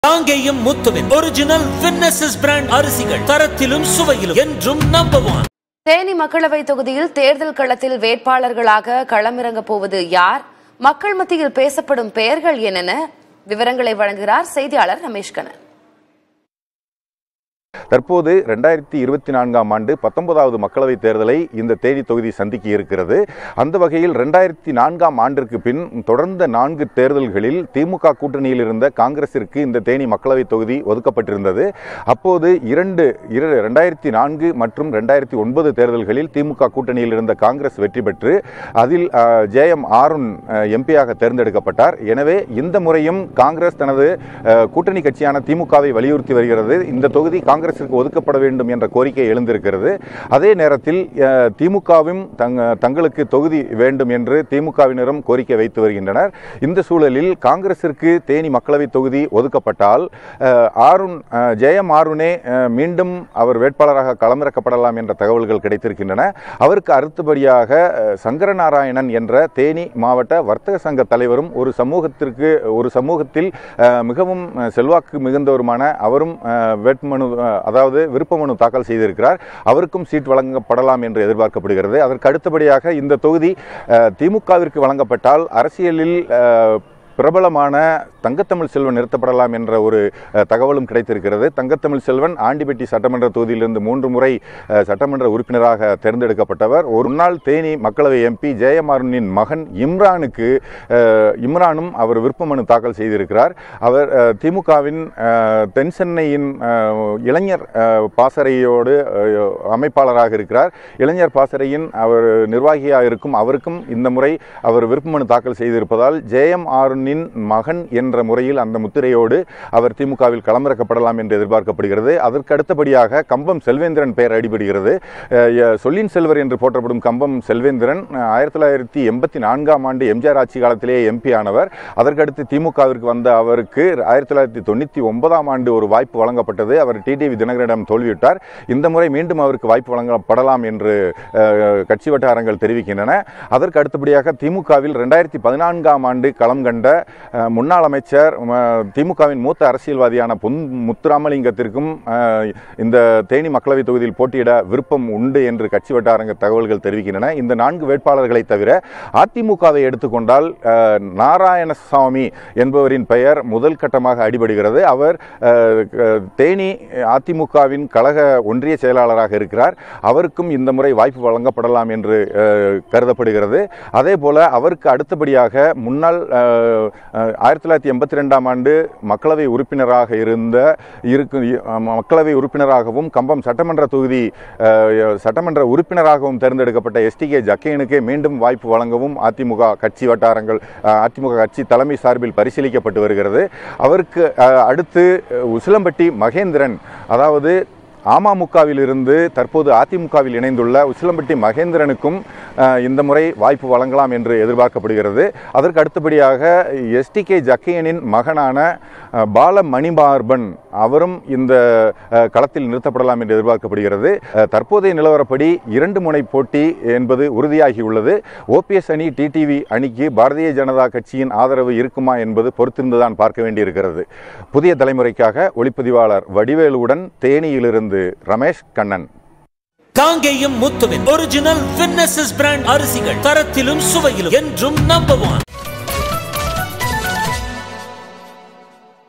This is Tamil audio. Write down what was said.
காங்கேயம் முத்துவின் ஒரிஜினல் வின்னசஸ் பிராண்ட் அரிசிகள் தரத்திலும் சுவையிலும் என்றும் நம்பர் ஒன் தேனி மக்களவை தொகுதியில் தேர்தல் களத்தில் வேட்பாளர்களாக களமிறங்க போவது யார் மக்கள் மத்தியில் பேசப்படும் பெயர்கள் என்னென்ன விவரங்களை வழங்குகிறார் செய்தியாளர் ரமேஷ் கண்ணன் தற்போது ரெண்டாயிரத்தி இருபத்தி நான்காம் ஆண்டு பத்தொன்பதாவது மக்களவைத் தேர்தலை இந்த தேனி தொகுதி சந்திக்க இருக்கிறது அந்த வகையில் ரெண்டாயிரத்தி நான்காம் ஆண்டிற்கு பின் தொடர்ந்த நான்கு தேர்தல்களில் திமுக கூட்டணியில் இருந்த காங்கிரசிற்கு இந்த தேனி மக்களவைத் தொகுதி ஒதுக்கப்பட்டிருந்தது அப்போது இரண்டு இரு ரெண்டாயிரத்தி நான்கு மற்றும் ரெண்டாயிரத்தி ஒன்பது தேர்தல்களில் திமுக கூட்டணியில் இருந்த காங்கிரஸ் வெற்றி பெற்று அதில் அஹ், ஜேஎம் ஆருண் அஹ், எம்பியாக தேர்ந்தெடுக்கப்பட்டார் எனவே இந்த முறையும் காங்கிரஸ் தனது அஹ், கூட்டணி கட்சியான திமுகவை வலியுறுத்தி வருகிறது இந்த தொகுதி காங்கிரசிற்கு ஒதுக்கப்பட வேண்டும் என்ற கோரிக்கை எழுந்திருக்கிறது அதே நேரத்தில் அஹ், திமுகவும் தங்க தங்களுக்கு தொகுதி வேண்டும் என்று திமுகவினரும் கோரிக்கை வைத்து வருகின்றனர் இந்த சூழலில் காங்கிரசிற்கு தேனி மக்களவை தொகுதி ஒதுக்கப்பட்டால் அஹ், ஆருண் அஹ், ஜெயம் ஆருணே அஹ், மீண்டும் அவர் வேட்பாளராக களமிறக்கப்படலாம் என்ற தகவல்கள் கிடைத்திருக்கின்றன அவருக்கு அடுத்தபடியாக அஹ், சங்கரநாராயணன் என்ற தேனி மாவட்ட வர்த்தக சங்க தலைவரும் ஒரு சமூகத்திற்கு ஒரு சமூகத்தில் அஹ், மிகவும் அஹ், செல்வாக்கு மிகுந்தவருமான அவரும் அஹ், வேட்புமனு அஹ், அதாவது விருப்ப மனு தாக்கல் செய்திருக்கிறார் அவருக்கும் சீட் வழங்கப்படலாம் என்று எதிர்பார்க்கப்படுகிறது அதற்கு அடுத்தபடியாக இந்த தொகுதி அஹ், திமுகவிற்கு வழங்கப்பட்டால் அரசியலில் அஹ், பிரபலமான தங்கத்தமிழ் செல்வன் நிறுத்தப்படலாம் என்ற ஒரு அஹ், தகவலும் கிடைத்திருக்கிறது தங்கத்தமிழ் செல்வன் ஆண்டிபட்டி சட்டமன்ற தொகுதியிலிருந்து மூன்று முறை அஹ், சட்டமன்ற உறுப்பினராக தேர்ந்தெடுக்கப்பட்டவர் ஒரு நாள் தேனி மக்களவை எம்பி ஜெயமாறனின் மகன் இம்ரானுக்கு அஹ், இம்ரானும் அவர் விருப்ப மனு தாக்கல் செய்திருக்கிறார் அவர் அஹ், திமுகவின் அஹ், தென் சென்னையின் அஹ், இளைஞர் அஹ், பாசறையோடு அஹ், அமைப்பாளராக இருக்கிறார் இளைஞர் பாசறையின் அவர் நிர்வாகியாக இருக்கும் அவருக்கும் இந்த முறை அவர் விருப்ப மனு தாக்கல் செய்திருப்பதால் ஜெயம் ஆருணின் மகன் என்ற முறையில் அந்த முத்திரையோடு அவர் திமுகவில் களமிறக்கப்படலாம் என்று எதிர்பார்க்கப்படுகிறது அதற்கு அடுத்தபடியாக கம்பம் செல்வேந்திரன் பெயர் அடிபடுகிறது அஹ், ய- சொல்லின் செல்வர் என்று போற்றப்படும் கம்பம் செல்வேந்திரன் அஹ், ஆயிரத்தி தொள்ளாயிரத்தி எண்பத்தி நான்காம் ஆண்டு எம்ஜிஆர் ஆட்சி காலத்திலேயே எம்பி ஆனவர் அதற்கடுத்து திமுகவிற்கு வந்த அவருக்கு ஆயிரத்தி தொள்ளாயிரத்தி தொண்ணூற்றி ஒன்பதாம் ஆண்டு ஒரு வாய்ப்பு வழங்கப்பட்டது அவர் டிடிவி தினகரனிடம் தோல்வியுற்றார் இந்த முறை மீண்டும் அவருக்கு வாய்ப்பு வழங்கப்படலாம் என்று அஹ், கட்சி வட்டாரங்கள் தெரிவிக்கின்றன அதற்கு அடுத்தபடியாக திமுகவில் ரெண்டாயிரத்தி பதினான்காம் ஆண்டு களம் கண்ட அஹ், முன்னாள் அமைச்சர் ம, திமுகவின் மூத்த அரசியல்வாதியான பொன் முத்துராமலிங்கத்திற்கும் அஹ், இந்த தேனி மக்களவை தொகுதியில் போட்டியிட விருப்பம் உண்டு என்று கட்சி வட்டாரங்க தகவல்கள் தெரிவிக்கின்றன இந்த நான்கு வேட்பாளர்களை தவிர அதிமுகவை எடுத்துக்கொண்டால் அஹ், நாராயணசாமி என்பவரின் பெயர் முதல் கட்டமாக அடிபடுகிறது அவர் அஹ், க- தேனி அதிமுகவின் கழக ஒன்றிய செயலாளராக இருக்கிறார் அவருக்கும் இந்த முறை வாய்ப்பு வழங்கப்படலாம் என்று அஹ், கருதப்படுகிறது அதே போல அவருக்கு அடுத்தபடியாக முன்னாள் அஹ், அஹ், ஆயிரத்தி தொள்ளாயிரத்தி எண்பத்தி ரெண்டாம் ஆண்டு மக்களவை உறுப்பினராக இருந்த இருக்கு அஹ், மக்களவை உறுப்பினராகவும் கம்பம் சட்டமன்ற தொகுதி அஹ், சட்டமன்ற உறுப்பினராகவும் தேர்ந்தெடுக்கப்பட்ட எஸ்டிகே ஜக்கையனுக்கே மீண்டும் வாய்ப்பு வழங்கவும் அதிமுக கட்சி வட்டாரங்கள் அஹ், அதிமுக கட்சி தலைமை சார்பில் பரிசீலிக்கப்பட்டு வருகிறது அவருக்கு அஹ், அடுத்து அஹ், உசிலம்பட்டி மகேந்திரன் அதாவது அமமுகவில் இருந்து தற்போது அதிமுகவில் இணைந்துள்ள உசிலம்பட்டி மகேந்திரனுக்கும் அஹ், இந்த முறை வாய்ப்பு வழங்கலாம் என்று எதிர்பார்க்கப்படுகிறது அதற்கு அடுத்தபடியாக எஸ்டிகே ஜக்கையனின் மகனான அஹ், பால மணிமார்பன் அவரும் இந்த அஹ், களத்தில் நிறுத்தப்படலாம் என்று எதிர்பார்க்கப்படுகிறது அஹ், தற்போதைய நிலவரப்படி இரண்டு முனை போட்டி என்பது உறுதியாகியுள்ளது ஓபிஎஸ் அணி டிடிவி அணிக்கு பாரதிய ஜனதா கட்சியின் ஆதரவு இருக்குமா என்பது பொறுத்திருந்துதான் பார்க்க வேண்டியிருக்கிறது புதிய தலைமுறைக்காக ஒளிப்பதிவாளர் வடிவேலுவுடன் தேனியிலிருந்து ரமேஷ் கண்ணன் காங்கேயம் முத்துவின் ஒரிஜினல் வின்னசஸ் பிராண்ட் அரிசிகள் தரத்திலும் சுவையிலும் என்றும் நம்பர் ஒன்